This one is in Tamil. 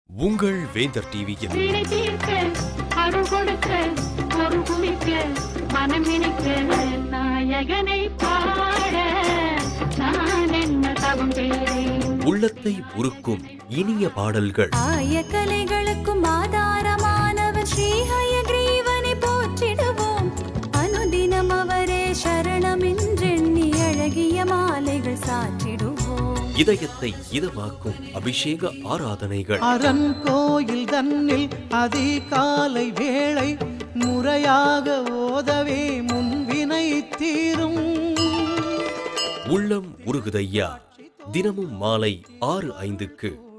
உங்கள் வேந்தர் டிவியில் வினை தீர்க்க அருள் கொடுக்க ஒரு குவிக்க மனம் இணைக்க நாயகனை பாட நான் என்ன தவம் செய்தேன் உள்ளத்தை உருக்கும் இனிய பாடல்கள் ஆய கலைகளுக்கும் ஆதாரமானவர் ஸ்ரீ ஹயக்ரீவனை போற்றிடுவோம் அனுதினம் அவரே சரணமென்றெண்ணி அழகிய மாலைகள் சாற்றிடுவோம் இதயத்தை இதமாக்கும் அபிஷேக ஆராதனைகள் அரண் கோயில் தன்னில் அதிகாலை வேளை முறையாக ஓதவே முன்வினை தீரும் உள்ளம் உருகுதையா தினமும் மாலை ஆறு ஐந்துக்கு